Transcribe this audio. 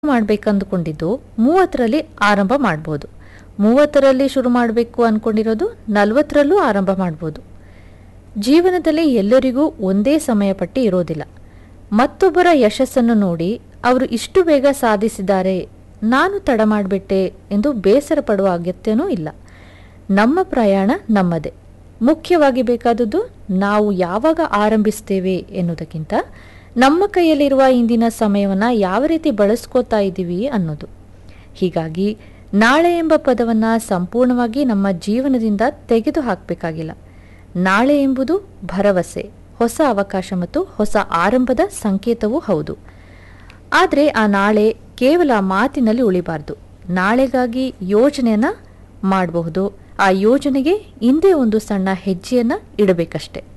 ಮಾಡಬೇಕಂದುಕೊಂಡಿದ್ದು ಮೂವತ್ತರಲ್ಲಿ ಆರಂಭ ಮಾಡ್ಬೋದು ಮೂವತ್ತರಲ್ಲಿ ಶುರು ಮಾಡಬೇಕು ಅಂದ್ಕೊಂಡಿರೋದು ನಲವತ್ತರಲ್ಲೂ ಆರಂಭ ಮಾಡ್ಬೋದು ಜೀವನದಲ್ಲಿ ಎಲ್ಲರಿಗೂ ಒಂದೇ ಸಮಯ ಪಟ್ಟಿ ಇರೋದಿಲ್ಲ ಮತ್ತೊಬ್ಬರ ಯಶಸ್ಸನ್ನು ನೋಡಿ ಅವರು ಇಷ್ಟು ಬೇಗ ಸಾಧಿಸಿದ್ದಾರೆ ನಾನು ತಡ ಮಾಡಿಬಿಟ್ಟೆ ಎಂದು ಬೇಸರ ಪಡುವ ಅಗತ್ಯನೂ ಇಲ್ಲ ನಮ್ಮ ಪ್ರಯಾಣ ನಮ್ಮದೇ ಮುಖ್ಯವಾಗಿ ಬೇಕಾದದ್ದು ನಾವು ಯಾವಾಗ ಆರಂಭಿಸ್ತೇವೆ ಎನ್ನುವುದಕ್ಕಿಂತ ನಮ್ಮ ಕೈಯಲ್ಲಿರುವ ಇಂದಿನ ಸಮಯವನ್ನು ಯಾವ ರೀತಿ ಬಳಸ್ಕೋತಾ ಇದ್ದೀವಿ ಅನ್ನೋದು ಹೀಗಾಗಿ ನಾಳೆ ಎಂಬ ಪದವನ್ನು ಸಂಪೂರ್ಣವಾಗಿ ನಮ್ಮ ಜೀವನದಿಂದ ತೆಗೆದು ಹಾಕಬೇಕಾಗಿಲ್ಲ ನಾಳೆ ಎಂಬುದು ಭರವಸೆ ಹೊಸ ಅವಕಾಶ ಮತ್ತು ಹೊಸ ಆರಂಭದ ಸಂಕೇತವೂ ಹೌದು ಆದರೆ ಆ ನಾಳೆ ಕೇವಲ ಮಾತಿನಲ್ಲಿ ಉಳಿಬಾರ್ದು ನಾಳೆಗಾಗಿ ಯೋಜನೆಯನ್ನ ಮಾಡಬಹುದು ಆ ಯೋಜನೆಗೆ ಹಿಂದೆ ಒಂದು ಸಣ್ಣ ಹೆಜ್ಜೆಯನ್ನ ಇಡಬೇಕಷ್ಟೆ